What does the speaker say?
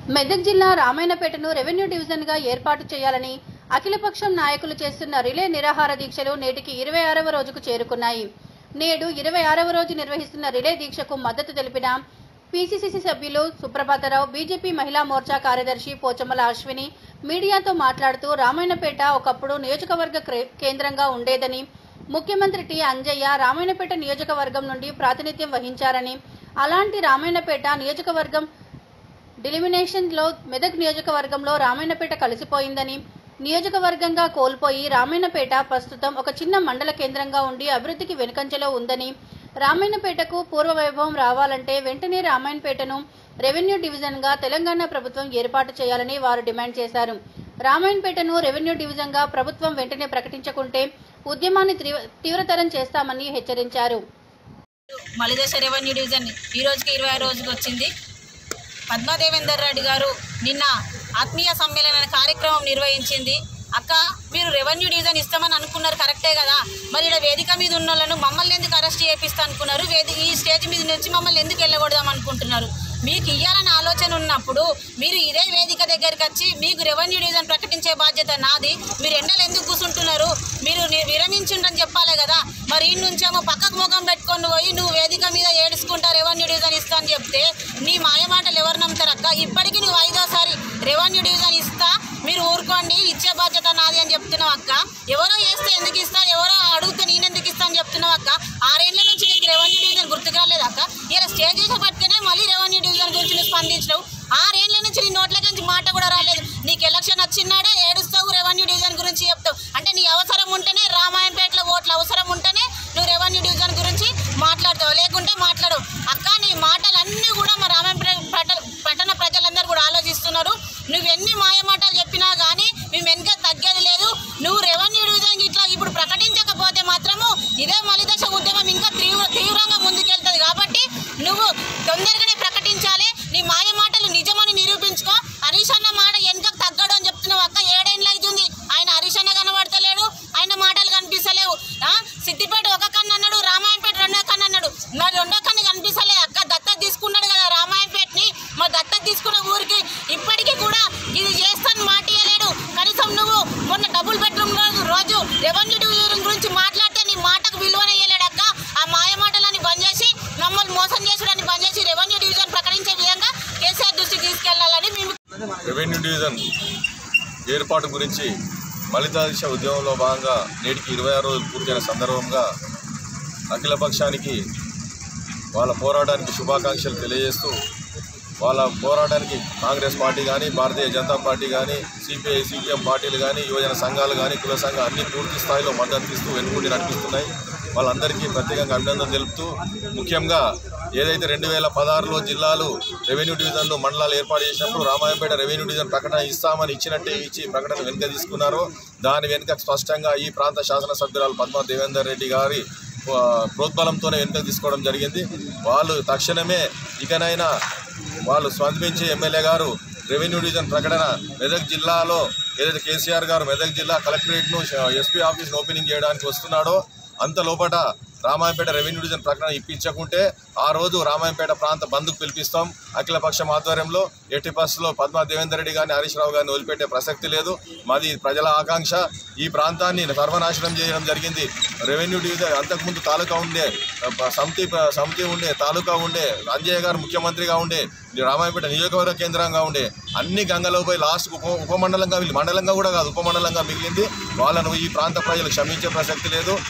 మెదక్ జిల్లా రామాయణపేటను revenue division గా ఏర్పాటు చేయాలని అఖిలపక్షం నాయకులు చేస్తున్న రిలే నిరాహార దీక్షలు నేటికి ఇరవై ఆరవ రోజుకు చేరుకున్నాయి నేడు ఇరవై ఆరవ రోజు నిర్వహిస్తున్న రిలే దీక్షకు మద్దతు తెలిపిన పీసీసీసీ సభ్యులు సుప్రభాతరావు బీజేపీ మహిళా మోర్చా కార్యదర్శి పోచమ్మల అశ్విని మీడియాతో మాట్లాడుతూ రామాయణపేట ఒకప్పుడు నియోజకవర్గ క్రే- కేంద్రంగా ఉండేదని ముఖ్యమంత్రి టి అంజయ్య రామాయణపేట నియోజకవర్గం నుండి ప్రాతినిధ్యం వహించారని అలాంటి రామాయణపేట నియోజకవర్గం డిలిమినేషన్ లో మెదక్ నియోజకవర్గంలో రామాయణపేట కలిసిపోయిందని నియోజకవర్గంగా కోల్పోయి రామాయణపేట ప్రస్తుతం ఒక చిన్న మండల కేంద్రంగా ఉండి అభివృద్ధికి వెనుకంజలో ఉందని రామాయణపేటకు పూర్వ వైభవం రావాలంటే వెంటనే రామాయణపేటను రెవెన్యూ డివిజన్ గా తెలంగాణ ప్రభుత్వం ఏర్పాటు చేయాలని వారు డిమాండ్ చేశారు రామాయణపేటను రెవెన్యూ డివిజన్ గా ప్రభుత్వం వెంటనే ప్రకటించకుంటే ఉద్యమాన్ని తీవ్ర- తీవ్రతరం చేస్తామని హెచ్చరించారు మలిదశ రెవెన్యూ డివిజన్ ఈ రోజుకి ఇరవై రోజుకి వచ్చింది పద్మాదేవేందర్ రెడ్డి గారు నిన్న ఆత్మీయ సమ్మేళన అనే కార్యక్రమం నిర్వహించింది అక్క మీరు రెవెన్యూ డివిజన్ ఇస్తామని అనుకున్నారు కరెక్టే కదా మరి ఇక్కడ వేదిక మీద ఉన్న వాళ్ళను మమ్మల్ని ఎందుకు అరెస్ట్ చేపిస్తా అనుకున్నారు వేది ఈ స్టేజ్ మీద నుంచి మమ్మల్ని ఎందుకు వెళ్ళకూడదాం అనుకుంటున్నారు మీకు ఇయ్యాలని ఆలోచన ఉన్నప్పుడు మీరు ఇదే వేదిక దగ్గరికి వచ్చి మీకు రెవెన్యూ డివిజన్ ప్రకటించే బాధ్యత నాది మీరు ఎండలు ఎందుకు కూర్చుంటున్నారు మీరు ని- విరమించుండని చెప్పాలి కదా మరి ఈ నుంచేమో పక్కకు ముఖం పెట్టుకొని పోయి నువ్వు వేదిక మీద ఏడుచుకుంటా రెవెన్యూ డివిజన్ ఇస్తా అని చెప్తే నీ మాయమాటలు ఎవరు నమ్ముతారు అక్క ఇప్పటికీ నువ్వు ఐదోసారి రెవెన్యూ డివిజన్ ఇస్తా మీరు ఊరుకోండి ఇచ్చే బాధ్యత నాది అని చెప్తున్నావు అక్క ఎవరో చేస్తే ఎందుకు ఇస్తా ఎవరో అడిగితే నేను ఎందుకు ఇస్తా అని చెప్తున్నావు అక్క ఆరేళ్ల నుంచి నీకు రెవెన్యూ డివిజన్ గుర్తుకు రాలేదు అక్క ఇలా స్టేజ్ చేసి పట్టుకునే మళ్ళీ రెవెన్యూ డివిజన్ గురించి నువ్వు స్పందించవు ఆరేళ్ల నుంచి నీ నోట్ల నుంచి మాట కూడా రాలేదు నీకు ఎలక్షన్ వచ్చినాడే ఏడుస్తావు రెవెన్యూ డివిజన్ గురించి చెప్తావు అంటే నీ అవసరం ఉంటేనే రామాయంపేటలో ఓట్ల అవసరం ఉంటేనే నువ్వు రెవెన్యూ డివిజన్ గురించి మాట్లాడతావు లేకుంటే మాట్లాడవు అక్క నీ మాటలన్నీ కూడా మా రామాయంపేట పట్ట- పట్టణ ప్రజలందరూ కూడా ఆలోచిస్తున్నారు నువ్వు ఎన్ని మాయ మాటలు చెప్పినా కానీ మేము వెనక తగ్గేది లేదు నువ్వు రెవెన్యూ డివిజన్ ఇట్లా ఇప్పుడు ప్రకటించకపోతే మాత్రము ఇదే మలిదశ ఉద్యమం ఇంకా తీవ్ర తీవ్రంగా ముందుకెళ్తుంది కాబట్టి నువ్వు తొందరగానే ప్రకటించాలి నీ మాయ మాటలు నిజమని నిరూపించుకో హరీష్ అన్న మాట వెనకకు తగ్గడు అని చెప్తున్నావు అక్క ఏడేళ్ళు అవుతుంది ఆయన హరీష్ అన్న కనబడతలేడు ఆయన మాటలు కనిపిస్తలేవు ఆ? సిద్దిపేట ఒక కన్ను అన్నాడు రామాయణపేట రెండో కన్ను అన్నాడు మరి రెండో కన్ను కనిపిస్తలేదు అక్క దత్తత తీసుకున్నాడు కదా రామాయణపేటని మరి దత్తత తీసుకున్న ఊరికి ఇప్పటికీ కూడా ఇది చేస్తాను మాట ఇవ్వలేడు కనీసం నువ్వు మొన్న డబుల్ బెడ్రూమ్ రోజు రోజు రెవెన్యూ డివిజన్ గురించి మాట్లాడితే నీ మాటకు విలువనే ఇవ్వలేడు అక్క ఆ మాయ మాటలని బంద్ చేసి మమ్మల్ని మోసం చేసుడని బంద్ చేసి రెవెన్యూ డివిజన్ ప్రకటించే విధంగా కేసీఆర్ దృష్టికి తీసుకెళ్లాలని మేము రెవెన్యూ డివిజన్ ఏర్పాటు గురించి మలితాదిశ ఉద్యమంలో భాగంగా నేటికి ఇరవై ఆరు రోజులు పూర్తయిన సందర్భంగా అఖిల పక్షానికి వాళ్ళ పోరాటానికి శుభాకాంక్షలు తెలియజేస్తూ వాళ్ళ పోరాటానికి కాంగ్రెస్ పార్టీ కానీ భారతీయ జనతా పార్టీ కానీ సిపిఐ సిపిఎం పార్టీలు కానీ యువజన సంఘాలు కానీ కుల సంఘాలు అన్ని పూర్తి స్థాయిలో మద్దతు ఇస్తూ వెనుకుండి నడిపిస్తున్నాయి వాళ్ళందరికీ ప్రత్యేకంగా అభినందన తెలుపుతూ ముఖ్యంగా ఏదైతే రెండు వేల పదహారులో జిల్లాలు రెవెన్యూ డివిజన్లు మండలాలు ఏర్పాటు చేసినప్పుడు రామాయంపేట రెవెన్యూ డివిజన్ ప్రకటన ఇస్తామని ఇచ్చినట్టే ఇచ్చి ప్రకటన వెనుక తీసుకున్నారో దాని వెనుక స్పష్టంగా ఈ ప్రాంత శాసనసభ్యురాలు పద్మా దేవేందర్ రెడ్డి గారి ఆ, ప్రోద్బలంతోనే వెనుక తీసుకోవడం జరిగింది వాళ్ళు తక్షణమే ఇకనైనా వాళ్ళు స్పందించి ఎమ్మెల్యే గారు రెవెన్యూ డివిజన్ ప్రకటన మెదక్ జిల్లాలో ఏదైతే కేసీఆర్ గారు మెదక్ జిల్లా కలెక్టరేట్ను ఎస్పీ ఆఫీస్ను ఓపెనింగ్ చేయడానికి వస్తున్నాడో అంత లోపట రామాయంపేట రెవెన్యూ డివిజన్ ప్రకటన ఇప్పించకుంటే ఆ రోజు రామాయంపేట ప్రాంత బంద్కు పిలిపిస్తాం అఖిలపక్షం ఆధ్వర్యంలో ఎట్టి పరిస్థితుల్లో పద్మా దేవేందర్ రెడ్డి గారిని హరీష్ రావు గారిని వదిలిపెట్టే ప్రసక్తి లేదు మాది ప్రజల ఆకాంక్ష ఈ ప్రాంతాన్ని సర్వనాశనం చేయడం జరిగింది రెవెన్యూ డివిజన్ అంతకుముందు తాలూకా ఉండే ప- సమితి ప- సమితి ఉండే తాలూకా ఉండే అంజయ్య గారు ముఖ్యమంత్రిగా ఉండే రామాయపేట నియోజకవర్గ కేంద్రంగా ఉండే అన్ని గంగలో పోయి లాస్ట్ ఉప ఉపమండలంగా మిగిలి మండలంగా కూడా కాదు ఉపమండలంగా మిగిలింది వాళ్ళను ఈ ప్రాంత ప్రజలు క్షమించే ప్రసక్తి లేదు